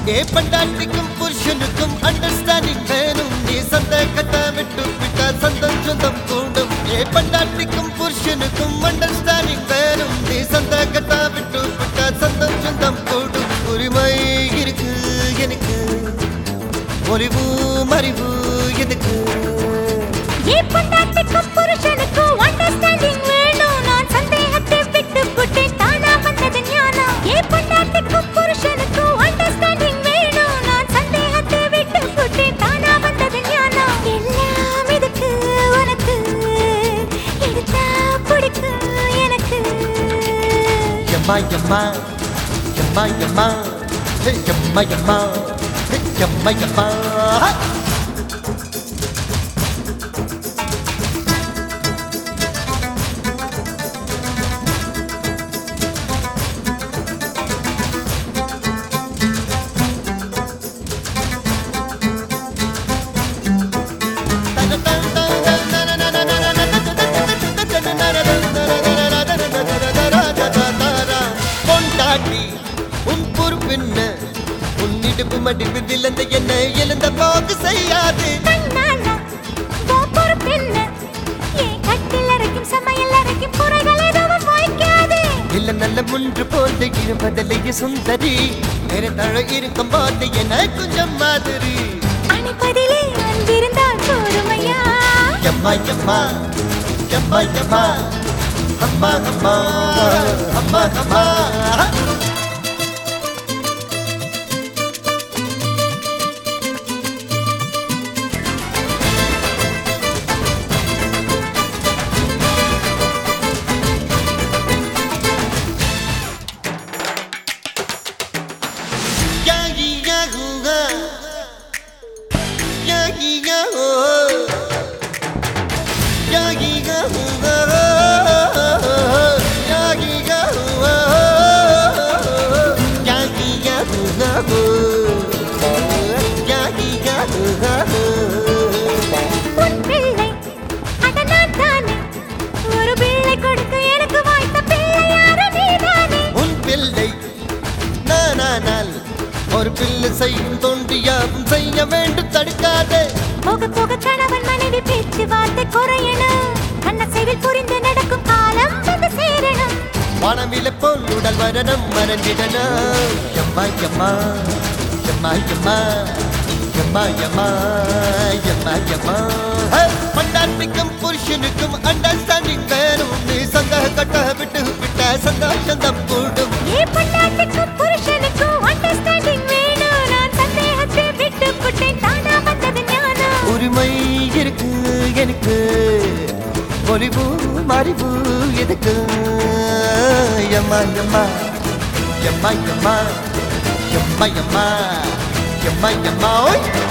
ஏ பண்டாட்டிக்கும் புருஷனுக்கும் understanding வேணும் நீ சந்தேகத்தை விட்டு விட்டால் சொந்தம் சொந்தம் கூடும் ஏ பண்டாட்டிக்கும் புருஷனுக்கும் அண்டர்ஸ்டாண்டிங் வேணும் நீ சந்தேகத்தை விட்டு விட்டால் சொந்தம் சொந்தம் கூடும் உரிமை இருக்கு எனக்கு ஒளிவு மறிவு எதுக்கு ஏ பொண்டாட்டிக்கும் புருஷனுக்கும் அண்டர்ஸ்டாண்டிங் வேணும் நான் சந்தேகத்தை விட்டு விட்டேன் தானா வந்தது ஞானம் ஏ பொண்டாட்டிக்கும் புருஷனுக்கும் அண்டர்ஸ்டாண்டிங் வேணும் நான் சந்தேகத்தை விட்டு விட்டேன் தானா வந்தது ஞானம் எல்லாம் இதுக்கு உனக்கு எடுத்தா பிடிக்கும் எனக்கு எம்மா எம்மா எம்மா எம்மா ஹே, எம்மா எம்மா ஹே, எம்மா எம்மா பொண்டாட்டி உன் பொறுப்பென்ன உன் இடுப்பு மடிப்பு விழுந்த என்ன எழுந்த போக்கு செய்யாது கண்ணாண்ணா, உன் பொறுப்பென்ன? என் கட்டில் அரைக்கும் சமையல் அரைக்கும் குறைகள் எதுவும் வைக்காதே. இல்ல நல்ல முன்று போல இருப்பதிலேயே சுந்தரி வேற தழ இருக்கும் போது என கொஞ்சம் மாதிரி அணைப்பதிலே அன்பிருந்தால் போதுமையா? எம்மா எம்மா எம்மா எம்மா அம்மா அம்மா அம்மா அம்மா Yagi yahuga Yagi yahu Yagi yahuga Yagi yahuga Yagi yahuga Yagi yahuga உன் பிள்ளை, அட நான் தானே. ஒரு பிள்ளை கொடுக்க எனக்கு வாய்த்த பிள்ளை யாரு நீதானே. உன் பிள்ளை நானானால் ஒரு பிள்ளை செய்யும் தோன்றியாவும் செய்ய வேண்டும் தடுக்காதே போக போக கணவன் மனைவி பேச்சுவார்த்தை குறையணும் கண்ணசைவில் புரிந்து நடக்கும் காலம் வந்து சேரணும் வானவில போல் உடல் வரணும் மறந்திடணும் எம்மா எம்மா எம்மா எம்மா எம்மா எம்மா எம்மா எம்மா ஹே, பண்டாட்டிக்கும் புருஷனுக்கும் அண்டர்ஸ்டாண்டிங் வேணும் நீ சந்தக கட்ட விட்டு விட்ட சந்தோஷம் தான் கூடும் ஏ பொண்டாட்டிக்கும் புருஷனுக்கும் அண்டர்ஸ்டாண்டிங் வேணும் நான் சந்தேகத்தை விட்டு விட்டேன் தானா வந்தது ஞானம் உரிமை இருக்கு எனக்கு ஒளிவு மறிவு எதுக்கு எம்மா எம்மா எம்மா எம்மா எம்மா எம்மா எம்மா எம்மா ஓய்